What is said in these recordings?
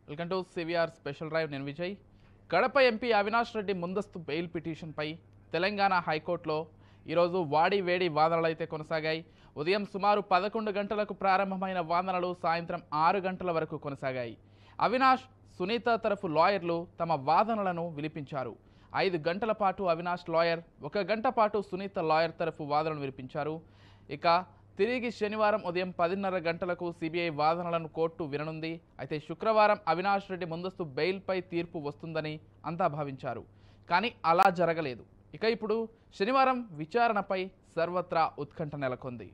Welcome to CVR special drive నేను Vijay Kadapa MP Avinash Reddy ముందస్తు bail పిటిషన్పై తెలంగాణ హైకోర్టులో ఈరోజు వాడి వేడి వాదనలు అయితే కొనసాగాయి ఉదయం సుమారు పదకొండు గంటలకు ప్రారంభమైన వాదనలు సాయంత్రం ఆరు గంటల వరకు కొనసాగాయి అవినాష్ సునీత తరఫు లాయర్లు తమ వాదనలను వినిపించారు ఐదు గంటల పాటు అవినాష్ లాయర్ ఒక గంట పాటు సునీత లాయర్ తరఫు వాదనలు వినిపించారు ఇక తిరిగి శనివారం ఉదయం పదిన్నర గంటలకు సిబిఐ వాదనలను కోర్టు విననుంది అయితే శుక్రవారం అవినాష్ రెడ్డి ముందస్తు బెయిల్పై తీర్పు వస్తుందని అంతా భావించారు కానీ అలా జరగలేదు ఇక ఇప్పుడు శనివారం విచారణపై సర్వత్రా ఉత్కంఠ నెలకొంది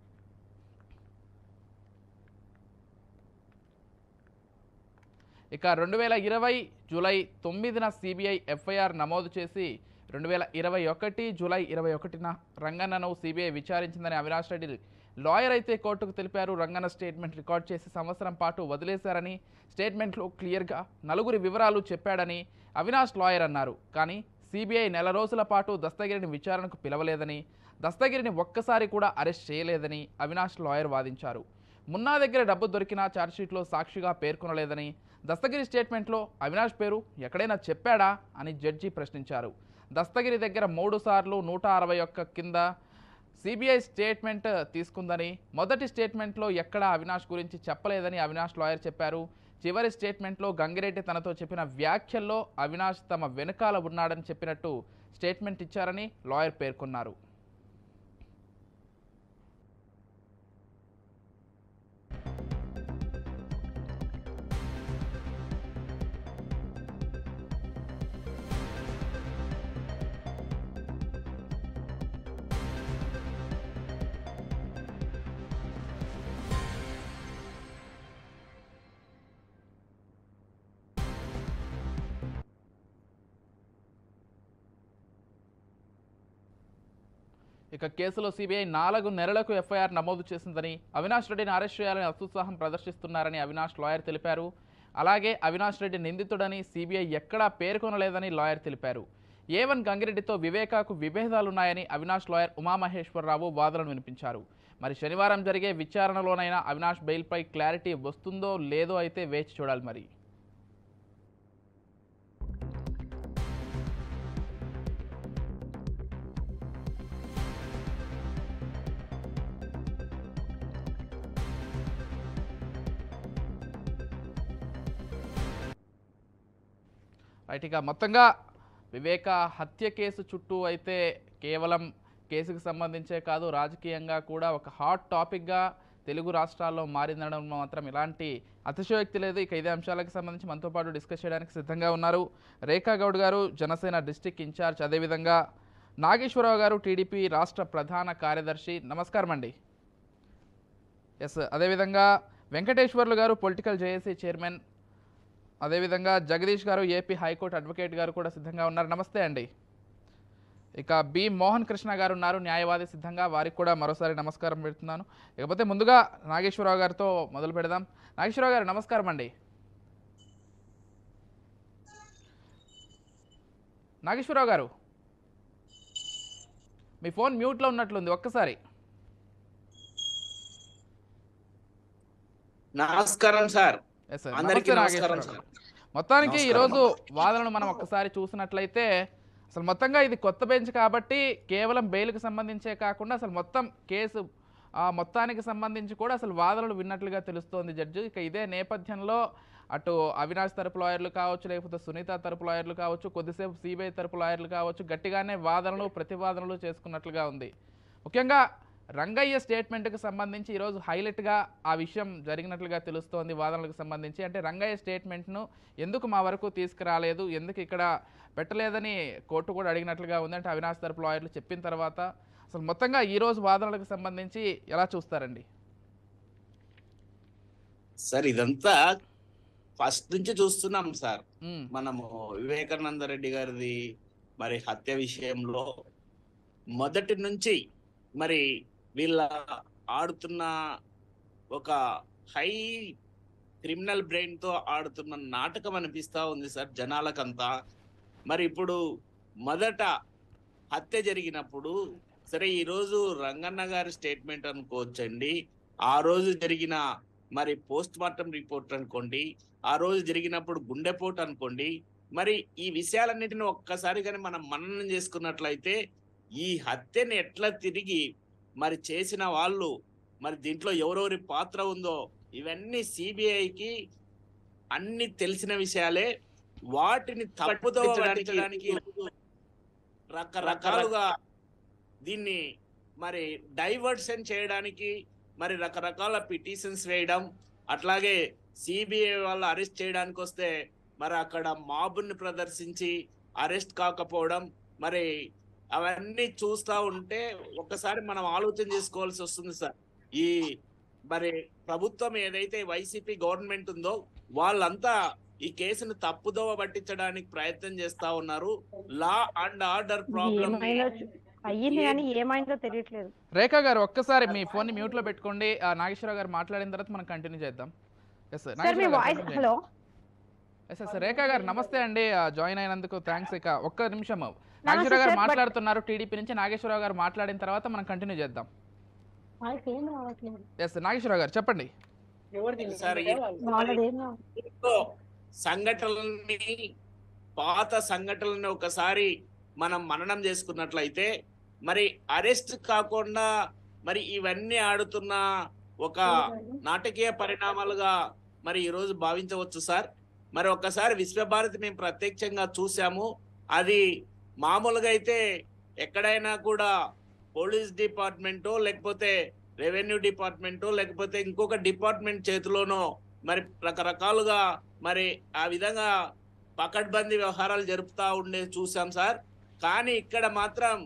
ఇక రెండు వేల ఇరవై జూలై తొమ్మిదిన సిబిఐ ఎఫ్ఐఆర్ నమోదు చేసి రెండు వేల ఇరవై ఒకటి జూలై ఇరవై ఒకటిన రంగన్నను సిబిఐ విచారించిందని అవినాష్ రెడ్డి లాయర్ అయితే కోర్టుకు తెలిపారు రంగన్న స్టేట్మెంట్ రికార్డ్ చేసి సంవత్సరం పాటు వదిలేశారని స్టేట్మెంట్లో క్లియర్గా నలుగురి వివరాలు చెప్పాడని అవినాష్ లాయర్ అన్నారు కానీ సిబిఐ నెల రోజుల పాటు దస్తగిరిని విచారణకు పిలవలేదని దస్తగిరిని ఒక్కసారి కూడా అరెస్ట్ చేయలేదని అవినాష్ లాయర్ వాదించారు మున్నా దగ్గర డబ్బు దొరికినా ఛార్జ్షీట్లో సాక్షిగా పేర్కొనలేదని దస్తగిరి స్టేట్మెంట్లో అవినాష్ పేరు ఎక్కడైనా చెప్పాడా అని జడ్జి ప్రశ్నించారు దస్తగిరి దగ్గర మూడు సార్లు నూట అరవై ఒక్క కింద సిబిఐ స్టేట్మెంట్ తీసుకుందని మొదటి స్టేట్మెంట్లో ఎక్కడా అవినాష్ గురించి చెప్పలేదని అవినాష్ లాయర్ చెప్పారు చివరి స్టేట్మెంట్లో గంగిరెడ్డి తనతో చెప్పిన వ్యాఖ్యల్లో అవినాష్ తమ వెనుకాల ఉన్నాడని చెప్పినట్టు స్టేట్మెంట్ ఇచ్చారని లాయర్ పేర్కొన్నారు ఇక కేసులో సిబిఐ నాలుగు నెలలకు ఎఫ్ఐఆర్ నమోదు చేసిందని అవినాష్ రెడ్డిని అరెస్ట్ చేయాలని అత్యుత్సాహం ప్రదర్శిస్తున్నారని అవినాష్ లాయర్ తెలిపారు అలాగే అవినాష్ రెడ్డి నిందితుడని సిబిఐ ఎక్కడా పేర్కొనలేదని లాయర్ తెలిపారు ఏవన్ గంగిరెడ్డితో వివేకాకు విభేదాలున్నాయని అవినాష్ లాయర్ ఉమామహేశ్వరరావు వాదనలు వినిపించారు మరి శనివారం జరిగే విచారణలోనైనా అవినాష్ బెయిల్పై క్లారిటీ వస్తుందో లేదో అయితే వేచి చూడాలి మరి రైట్ ఇక మొత్తంగా వివేక హత్య కేసు చుట్టూ అయితే కేవలం కేసుకు సంబంధించే కాదు రాజకీయంగా కూడా ఒక హాట్ టాపిక్గా తెలుగు రాష్ట్రాల్లో మారిందడం మాత్రం ఇలాంటి అతిశయోక్తి లేదు ఇక ఇదే అంశాలకు సంబంధించి మనతో పాటు డిస్కస్ చేయడానికి సిద్ధంగా ఉన్నారు రేఖా గౌడ్ గారు జనసేన డిస్టిక్ ఇన్ఛార్జ్ అదేవిధంగా నాగేశ్వరరావు గారు టీడీపీ రాష్ట్ర ప్రధాన కార్యదర్శి నమస్కారం అండి ఎస్ అదేవిధంగా వెంకటేశ్వర్లు గారు పొలిటికల్ జేఏసీ చైర్మన్ అదేవిధంగా జగదీష్ గారు ఏపీ హైకోర్టు అడ్వకేట్ గారు కూడా సిద్ధంగా ఉన్నారు నమస్తే అండి ఇక బి మోహన్ కృష్ణ గారు ఉన్నారు న్యాయవాది సిద్ధంగా వారికి కూడా మరోసారి నమస్కారం పెడుతున్నాను ఇకపోతే ముందుగా నాగేశ్వరరావు గారితో మొదలు పెడదాం నాగేశ్వరరావు గారు నమస్కారం అండి నాగేశ్వరరావు గారు మీ ఫోన్ మ్యూట్లో ఉన్నట్లుంది ఒక్కసారి నమస్కారం సార్ ఎస్ సార్ అందరికీ నమస్తే నమస్కారం నాగేశ్వరరావు సార్ గారు. మొత్తానికి నమస్కారం. ఈరోజు వాదనలు మనం ఒక్కసారి చూసినట్లయితే అసలు మొత్తంగా ఇది కొత్త బెంచ్ కాబట్టి కేవలం బెయిల్కి సంబంధించే కాకుండా అసలు మొత్తం కేసు ఆ, మొత్తానికి సంబంధించి కూడా అసలు వాదనలు విన్నట్లుగా తెలుస్తోంది జడ్జి ఇక ఇదే నేపథ్యంలో అటు అవినాష్ తరపు లాయర్లు కావచ్చు లేకపోతే సునీత తరపు లాయర్లు కావచ్చు కొద్దిసేపు సిబిఐ తరపు లాయర్లు కావచ్చు గట్టిగానే వాదనలు ప్రతివాదనలు చేసుకున్నట్లుగా ఉంది ముఖ్యంగా రంగయ్య స్టేట్మెంట్కి సంబంధించి ఈరోజు హైలైట్గా ఆ విషయం జరిగినట్లుగా తెలుస్తోంది వాదనలకు సంబంధించి అంటే రంగయ్య స్టేట్మెంట్ను ఎందుకు మా వరకు తీసుకురాలేదు ఎందుకు ఇక్కడ పెట్టలేదని కోర్టు కూడా అడిగినట్లుగా ఉంది అంటే అవినాష్ తరపు లాయర్లు చెప్పిన తర్వాత అసలు మొత్తంగా ఈ రోజు వాదనలకు సంబంధించి ఎలా చూస్తారండి సార్ ఇదంతా ఫస్ట్ నుంచి చూస్తున్నాం సార్ ఉమ్, మనము వివేకానంద రెడ్డి గారిది మరి హత్య విషయంలో మొదటి నుంచి మరి వీళ్ళ ఆడుతున్న ఒక హై క్రిమినల్ బ్రెయిన్ తో ఆడుతున్న నాటకం అనిపిస్తా ఉంది సార్ జనాలకంతా మరి ఇప్పుడు మొదట హత్య జరిగినప్పుడు సరే ఈ రోజు రంగన్న గారి స్టేట్మెంట్ అనుకోవచ్చండి ఆ రోజు జరిగిన మరి పోస్ట్ మార్టం రిపోర్ట్ అనుకోండి ఆ రోజు జరిగినప్పుడు గుండెపోటు అనుకోండి మరి ఈ విషయాలన్నిటిని ఒక్కసారి కానీ మనం మననం చేసుకున్నట్లయితే ఈ హత్యని ఎట్లా తిరిగి మరి చేసిన వాళ్ళు మరి దీంట్లో ఎవరెవరి పాత్ర ఉందో ఇవన్నీ సిబిఐకి అన్ని తెలిసిన విషయాలే వాటిని తప్పుదో పట్టించడానికి రకరకాలుగా దీన్ని మరి డైవర్షన్ చేయడానికి మరి రకరకాల పిటిషన్స్ వేయడం అట్లాగే సిబిఐ వాళ్ళు అరెస్ట్ చేయడానికి వస్తే మరి అక్కడ మాబుని ప్రదర్శించి అరెస్ట్ కాకపోవడం మరి అవన్నీ చూస్తా ఉంటే ఒక్కసారి మనం ఆలోచన చేసుకోవాల్సి వస్తుంది సార్ ఈ మరి ప్రభుత్వం ఏదైతే వైసీపీ గవర్నమెంట్ ఉందో వాళ్ళంతా ఈ కేసును తప్పుదోవ పట్టించడానికి ప్రయత్నం చేస్తా ఉన్నారు లా అండ్ ఆర్డర్ ప్రాబ్లం ఏమైందో చూ- అయ్యింది కానీ ఏమైందో తెలియట్లేదు రేఖా గారు ఒక్కసారి మీ ఫోన్ మ్యూట్లో పెట్టుకోండి ఆ, నాగేశ్వరరావు గారు మాట్లాడిన తర్వాత మనం కంటిన్యూ చేద్దాం ఎస్ సార్ మీ voice hello yes yes Rekha గారు నమస్తే అండి జాయిన్ అయినందుకు థ్యాంక్స్ ఇక ఒక్క నిమిషం నాగేశ్వరరావు గారు సార్, బట్- మాట్లాడుతున్నారు టీడీపీ నుంచి నాగేశ్వరరావు గారు మాట్లాడిన తర్వాత మనం కంటిన్యూ చేద్దాం వాయిస్ ఏం రావట్లేదు ఎస్ నాగేశ్వరరావు గారు చెప్పండి సార్ ఈ వాళ్ళది ఏం రావట్లేదు. ఇంకో సంఘటనల్ని పాత సంఘటనల్ని ఒకసారి మనం మననం చేసుకున్నట్లయితే మరి అరెస్ట్ కాకుండా మరి ఇవన్నీ ఆడుతున్న ఒక నాటకీయ పరిణామాలుగా మరి ఈరోజు భావించవచ్చు సార్ మరి ఒక్కసారి విశ్వభారతి మేము ప్రత్యక్షంగా చూసాము అది మామూలుగా అయితే ఎక్కడైనా కూడా పోలీస్ డిపార్ట్మెంటో లేకపోతే రెవెన్యూ డిపార్ట్మెంటో లేకపోతే ఇంకొక డిపార్ట్మెంట్ చేతిలోనో మరి రకరకాలుగా మరి ఆ విధంగా పకడ్బందీ వ్యవహారాలు జరుపుతా ఉండే చూసాం సార్ కానీ ఇక్కడ మాత్రం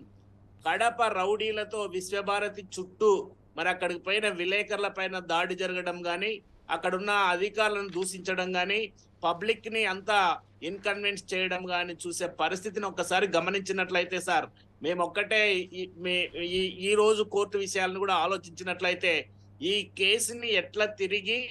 కడప రౌడీలతో విశ్వభారతి చుట్టూ మరి అక్కడికి పోయిన విలేకరుల పైన దాడి జరగడం కానీ అక్కడున్న అధికారులను దూషించడం కానీ పబ్లిక్ ని అంతా ఇన్కన్వీన్స్ చేయడం కానీ చూసే పరిస్థితిని ఒక్కసారి గమనించినట్లయితే సార్ మేము ఒక్కటే ఈ- మీ- ఈ ఈ రోజు కోర్టు విషయాలను కూడా ఆలోచించినట్లయితే ఈ కేసుని ఎట్లా తిరిగి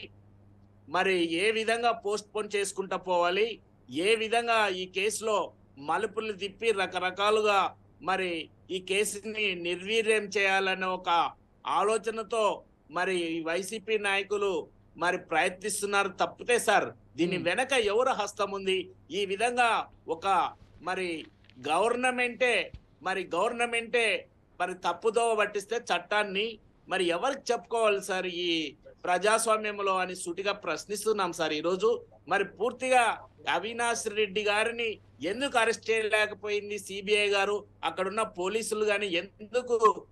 మరి ఏ విధంగా పోస్ట్ పోన్ చేసుకుంటా పోవాలి ఏ విధంగా ఈ కేసులో మలుపులు తిప్పి రకరకాలుగా మరి ఈ కేసుని నిర్వీర్యం చేయాలనే ఒక ఆలోచనతో మరి ఈ వైసీపీ నాయకులు మరి ప్రయత్నిస్తున్నారు తప్పితే సార్ దీని Hmm. వెనక ఎవరు హస్తం ఉంది ఈ విధంగా ఒక మరి గవర్నమెంటే మరి గవర్నమెంటే మరి తప్పుదోవ పట్టిస్తే చట్టాన్ని మరి ఎవరికి చెప్పుకోవాలి సార్ ఈ ప్రజాస్వామ్యంలో అని సూటిగా ప్రశ్నిస్తున్నాం సార్ ఈ రోజు మరి పూర్తిగా అవినాష్ రెడ్డి గారిని ఎందుకు అరెస్ట్ చేయలేకపోయింది సిబిఐ గారు అక్కడున్న పోలీసులు గాని ఎందుకు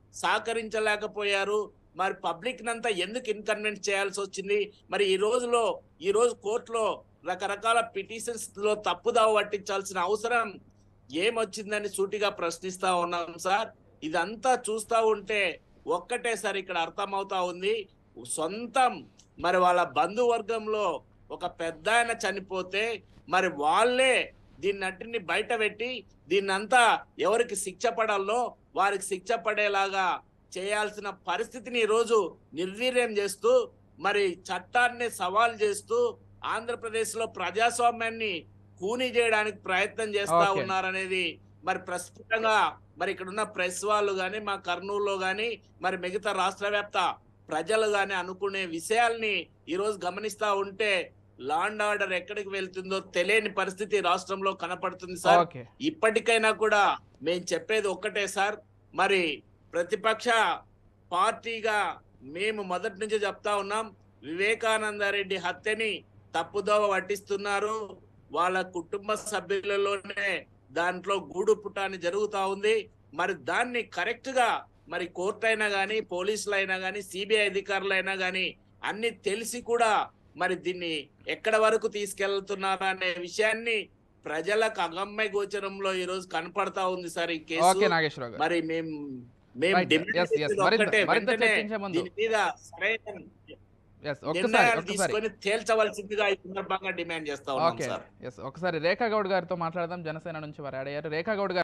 సహకరించలేకపోయారు మరి పబ్లిక్ నంతా ఎందుకు ఇన్కన్వెన్స్ చేయాల్సి వచ్చింది మరి ఈ రోజులో ఈ రోజు కోర్టులో రకరకాల పిటిషన్స్ లో తప్పుదావ పట్టించాల్సిన అవసరం ఏమొచ్చిందని సూటిగా ప్రశ్నిస్తా ఉన్నాం సార్ ఇదంతా చూస్తా ఉంటే ఒక్కటే సార్ ఇక్కడ అర్థమవుతా ఉంది సొంతం మరి వాళ్ళ బంధువర్గంలో ఒక పెద్ద ఆయన చనిపోతే మరి వాళ్ళే దీన్నటిని బయట పెట్టి దీన్నంతా ఎవరికి శిక్ష పడాలో వారికి శిక్ష పడేలాగా చేయాల్సిన పరిస్థితిని ఈ రోజు నిర్వీర్యం చేస్తూ మరి చట్టాన్ని సవాల్ చేస్తూ ఆంధ్రప్రదేశ్ లో ప్రజాస్వామ్యాన్ని కూనీ చేయడానికి ప్రయత్నం చేస్తా Okay. ఉన్నారనేది మరి ప్రస్తుతంగా మరి ఇక్కడ ఉన్న ప్రెస్ వాళ్ళు గాని మా కర్నూలులో గాని మరి మిగతా రాష్ట్ర వ్యాప్త ప్రజలు గాని అనుకునే విషయాల్ని ఈ రోజు గమనిస్తా ఉంటే లాండ్ ఆర్డర్ ఎక్కడికి వెళ్తుందో తెలియని పరిస్థితి రాష్ట్రంలో కనపడుతుంది సార్ ఓకే ఇప్పటికైనా కూడా మేము చెప్పేది ఒక్కటే సార్ మరి ప్రతిపక్ష పార్టీగా మేము మొదటి నుంచి చెప్తా ఉన్నాం వివేకానందరెడ్డి హత్యని తప్పుదోవ పట్టిస్తున్నారు వాళ్ళ కుటుంబ సభ్యులలోనే దాంట్లో గూడు పుటాని జరుగుతా ఉంది మరి దాన్ని కరెక్ట్ గా మరి కోర్టు అయినా గానీ పోలీసులు అయినా గానీ సిబిఐ అధికారులు అయినా గానీ అన్ని తెలిసి కూడా మరి దీన్ని ఎక్కడ వరకు తీసుకెళ్తున్నారా అనే విషయాన్ని ప్రజలకు అగమ్య గోచరంలో ఈ రోజు కనపడతా ఉంది సార్ ఈ కేసు ఓకే నాగేశ్వరరావు గారు మరి మేము మేము Right, డిమాండ్ yes, yes. చేసేది మరింత- ఒక్కటే, మరింత వెంటనే చర్చించే ముందు. దీని మీద సరైన ఎస్ ఒక్కసారి నిర్ణయాలు ఒక్కసారి తీసుకొని తేల్చవలసిందిగా ఈ సందర్భంగా డిమాండ్ చేస్తా ఉన్నాం ఓకే సార్ ఎస్ ఒకసారి రేఖా గౌడ్ గారితో మాట్లాడదాం జనసేన నుంచి వారు యాడ్ అయ్యారు రేఖా గౌడ్ గారు